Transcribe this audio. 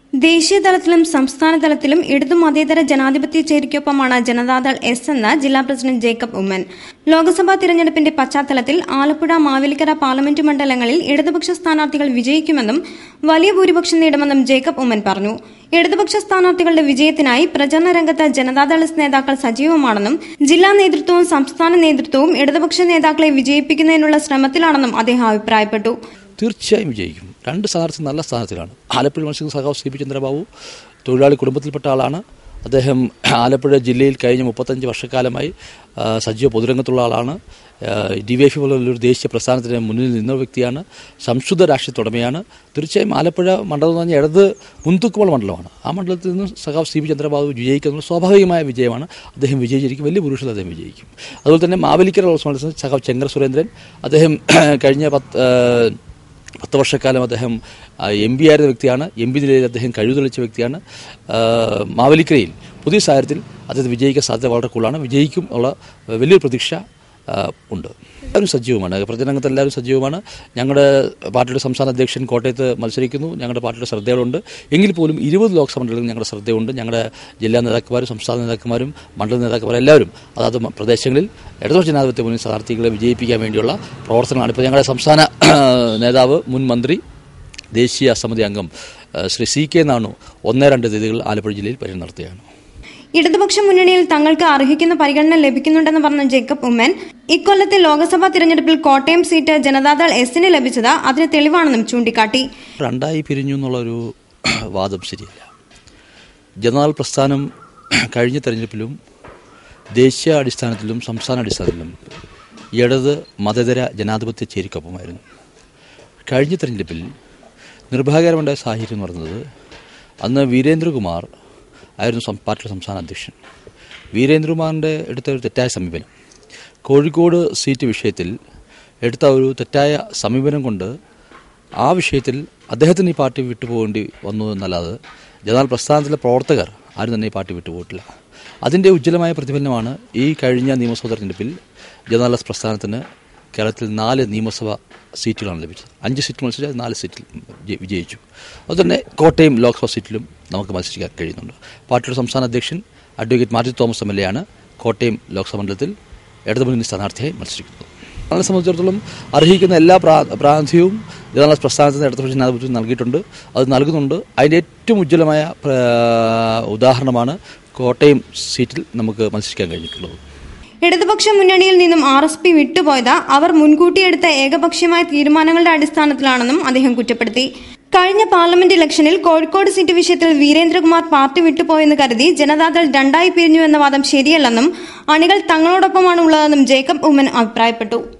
ദേശീയ തലത്തിലും സംസ്ഥാന തലത്തിലും ഇടതു മതേതര ജനാധിപത്യ ചേരിക്കൊപ്പമാണ് ജനതാദൾ എസ് എന്ന് ജില്ലാ പ്രസിഡന്റ് ജേക്കബ് ഉമ്മൻ ലോക്സഭാ തിരഞ്ഞെടുപ്പിന്റെ പശ്ചാത്തലത്തിൽ ആലപ്പുഴ മാവേലിക്കര പാർലമെന്റ് മണ്ഡലങ്ങളിൽ ഇടതുപക്ഷ സ്ഥാനാർത്ഥികൾ വിജയിക്കുമെന്നും വലിയ ഭൂരിപക്ഷം നേടുമെന്നും ജേക്കബ് ഉമ്മൻ പറഞ്ഞു ഇടതുപക്ഷ സ്ഥാനാർത്ഥികളുടെ വിജയത്തിനായി പ്രചരണ രംഗത്ത് ജനതാദൾ എസ് നേതാക്കൾ സജീവമാണെന്നും ജില്ലാ നേതൃത്വവും സംസ്ഥാന നേതൃത്വവും ഇടതുപക്ഷ നേതാക്കളെ വിജയിപ്പിക്കുന്നതിനുള്ള ശ്രമത്തിലാണെന്നും അദ്ദേഹം അഭിപ്രായപ്പെട്ടു തീർച്ചയായും വിജയിക്കും രണ്ട് സ്ഥാനാർത്ഥി നല്ല സ്ഥാനാർത്ഥികളാണ് ആലപ്പുഴ മത്സ്യ സഖാവ് സി പി ചന്ദ്രബാബു തൊഴിലാളി കുടുംബത്തിൽപ്പെട്ട ആളാണ് അദ്ദേഹം ആലപ്പുഴ ജില്ലയിൽ കഴിഞ്ഞ മുപ്പത്തഞ്ച് വർഷക്കാലമായി ആ, സജീവ പൊതുരംഗത്തുള്ള ആളാണ് ഡി വൈ എഫ് പോലുള്ളൊരു ദേശീയ പ്രസ്ഥാനത്തിന് മുന്നിൽ നിന്ന വ്യക്തിയാണ് സംശുദ്ധ രാഷ്ട്രീയത്തുടമയാണ് തീർച്ചയായും ആലപ്പുഴ മണ്ഡലം എന്ന് പറഞ്ഞാൽ ഇടത് മുൻതൂക്കമുള്ള മണ്ഡലമാണ് ആ മണ്ഡലത്തിൽ നിന്ന് സഖാവ് സി പി ചന്ദ്രബാബു വിജയിക്കുന്നത് സ്വാഭാവികമായ വിജയമാണ് അദ്ദേഹം വിജയിച്ചിരിക്കും വലിയ പുരുഷത്തിൽ അദ്ദേഹം വിജയിക്കും അതുപോലെ തന്നെ മാവേലിക്കര ലോക്സഭ മണ്ഡലത്തിൽ സഖാവ് ചെങ്കർ സുരേന്ദ്രൻ അദ്ദേഹം കഴിഞ്ഞ പത്ത് ആ, പത്ത് വർഷക്കാലം അദ്ദേഹം എം പി ആയിരുന്ന വ്യക്തിയാണ് എം പി നിലയിൽ അദ്ദേഹം കഴിവ് തെളിച്ച വ്യക്തിയാണ് ആ, മാവേലിക്കരയിൽ പുതിയ സാഹചര്യത്തിൽ അദ്ദേഹം വിജയിക്കാൻ സാധ്യത വളരെ കൂടുതലാണ് വിജയിക്കും ഉള്ള വലിയൊരു പ്രതീക്ഷ ആ, ഉണ്ട് എല്ലാവരും സജീവമാണ് പ്രചരണരംഗത്ത് എല്ലാവരും സജീവമാണ് ഞങ്ങളുടെ പാർട്ടിയുടെ സംസ്ഥാന അധ്യക്ഷൻ കോട്ടയത്ത് മത്സരിക്കുന്നു ഞങ്ങളുടെ പാർട്ടിയുടെ ശ്രദ്ധകളുണ്ട് എങ്കിൽ പോലും ഇരുപത് ലോക്സഭ മണ്ഡലങ്ങളിൽ ഞങ്ങളുടെ ശ്രദ്ധയുണ്ട് ഞങ്ങളുടെ ജില്ലാ നേതാക്കന്മാരും സംസ്ഥാന നേതാക്കന്മാരും മണ്ഡല നേതാക്കന്മാരും എല്ലാവരും അതാത് മ- പ്രദേശങ്ങളിൽ ഇടതുപക്ഷ ജനാധിപത്യ മുന്നിൽ സ്ഥാനാർത്ഥികളെ വിജയിപ്പിക്കാൻ വേണ്ടിയുള്ള പ്രവർത്തനമാണ് ഇപ്പോൾ ഞങ്ങളുടെ സംസ്ഥാന നേതാവ് മുൻ മന്ത്രി ദേശീയ സമിതി അംഗം ആ, ശ്രീ സി കെ നാണു ഒന്ന് രണ്ട് തീയതികൾ ആലപ്പുഴ ജില്ലയിൽ പര്യടനം നടത്തുകയാണ് ഇടതുപക്ഷ മുന്നണിയിൽ തങ്ങൾക്ക് അർഹിക്കുന്ന പരിഗണന ലഭിക്കുന്നുണ്ടെന്ന് പറഞ്ഞ ജേക്കബ് ഉമ്മൻ ഇക്കൊല്ലത്തെ ലോക്സഭാ തിരഞ്ഞെടുപ്പിൽ കോട്ടയം സീറ്റ് ജനതാദൾ എസിന് ലഭിച്ചത് അതിന് തെളിവാണെന്നും ചൂണ്ടിക്കാട്ടി രണ്ടായി പിരിഞ്ഞു എന്നുള്ളൊരു വാദം ശരിയല്ല ജനതാൾ പ്രസ്ഥാനം കഴിഞ്ഞ തെരഞ്ഞെടുപ്പിലും ദേശീയ അടിസ്ഥാനത്തിലും സംസ്ഥാന അടിസ്ഥാനത്തിലും ഇടത് മതേതര ജനാധിപത്യ ചേരിക്കൊപ്പമായിരുന്നു കഴിഞ്ഞ തെരഞ്ഞെടുപ്പിൽ നിർഭാഗ്യകരമുണ്ടായ സാഹചര്യം എന്ന് പറയുന്നത് അന്ന് വീരേന്ദ്രകുമാർ ആയിരുന്നു സം- പാർട്ടിയുടെ സംസ്ഥാന അധ്യക്ഷൻ വീരേന്ദ്രകുമാറിൻ്റെ എടുത്ത ഒരു തെറ്റായ സമീപനം കോഴിക്കോട് സീറ്റ് വിഷയത്തിൽ എടുത്ത ഒരു തെറ്റായ സമീപനം കൊണ്ട് ആ വിഷയത്തിൽ അദ്ദേഹത്തിന് ഈ പാർട്ടി വിട്ടുപോകേണ്ടി വന്നു എന്നല്ലാതെ ജനതാൾ പ്രസ്ഥാനത്തിലെ പ്രവർത്തകർ ആരും തന്നെ ഈ പാർട്ടി വിട്ടുപോയിട്ടില്ല അതിൻ്റെ ഉജ്ജ്വലമായ പ്രതിഫലനമാണ് ഈ കഴിഞ്ഞ നിയമസഭാ തെരഞ്ഞെടുപ്പിൽ ജനതാൾ പ്രസ്ഥാനത്തിന് കേരളത്തിൽ നാല് നിയമസഭാ സീറ്റുകളാണ് ലഭിച്ചത് അഞ്ച് സീറ്റ് മത്സരിച്ച് അത് നാല് സീറ്റിൽ വിജയി- വിജയിച്ചു അതുതന്നെ കോട്ടയം ലോക്സഭാ സീറ്റിലും നമുക്ക് മത്സരിക്കാൻ കഴിയുന്നുണ്ട് പാർട്ടിയുടെ സംസ്ഥാന അധ്യക്ഷൻ advocate Mathew Thomas M L A ആണ് കോട്ടയം ലോക്സഭാ മണ്ഡലത്തിൽ ഇടതുമുന്നണി സ്ഥാനാർത്ഥിയായി മത്സരിക്കുന്നത് നമ്മളെ സംബന്ധിച്ചിടത്തോളം അർഹിക്കുന്ന എല്ലാ പ്രാ പ്രാന്തിയവും ജനതാ പ്രസ്ഥാനത്തിന് ഇടതുപക്ഷ ജനാധിപത്യം നൽകിയിട്ടുണ്ട് അത് നൽകുന്നുണ്ട് അതിൻ്റെ ഏറ്റവും ഉജ്ജ്വലമായ പ്ര- ഉദാഹരണമാണ് കോട്ടയം സീറ്റിൽ നമുക്ക് മത്സരിക്കാൻ കഴിഞ്ഞിട്ടുള്ളത് ഇടതുപക്ഷ മുന്നണിയിൽ നിന്നും ആർ എസ് പി വിട്ടുപോയത് അവർ മുൻകൂട്ടി എടുത്ത ഏകപക്ഷീയമായ തീരുമാനങ്ങളുടെ അടിസ്ഥാനത്തിലാണെന്നും അദ്ദേഹം കുറ്റപ്പെടുത്തി കഴിഞ്ഞ പാർലമെന്റ് ഇലക്ഷനിൽ കോഴിക്കോട് സീറ്റ് വിഷയത്തിൽ വീരേന്ദ്രകുമാർ പാർട്ടി വിട്ടുപോയെന്ന് കരുതി ജനതാദൾ രണ്ടായി പിരിഞ്ഞു എന്ന വാദം ശരിയല്ലെന്നും അണികൾ തങ്ങളോടൊപ്പമാണ് ഉള്ളതെന്നും ജേക്കബ് ഉമ്മൻ അഭിപ്രായപ്പെട്ടു